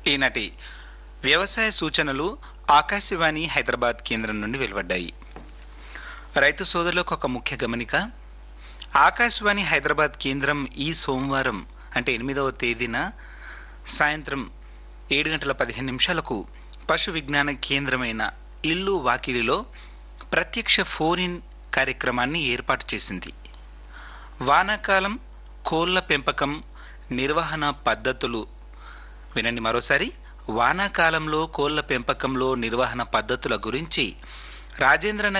ఈనాటి వ్యవసాయ సూచనలు ఆకాశవాణి హైదరాబాద్ కేంద్రం నుండి వెలువడ్డాయి రైతు సోదరులకు ఒక ముఖ్య గమనిక ఆకాశవాణి హైదరాబాద్ కేంద్రం ఈ సోమవారం అంటే ఎనిమిదవ తేదీన సాయంత్రం ఏడు గంటల పదిహేను నిమిషాలకు పశు విజ్ఞాన కేంద్రమైన ఇల్లు వాకిలిలో ప్రత్యక్ష ఫోన్ ఇన్ కార్యక్రమాన్ని ఏర్పాటు చేసింది వానాకాలం కోళ్ల పెంపకం నిర్వహణ పద్ధతులు వినండి మరోసారి వానాకాలంలో కోళ్ల పెంపకంలో నిర్వహణ పద్ధతుల గురించి రాజేంద్రనగర్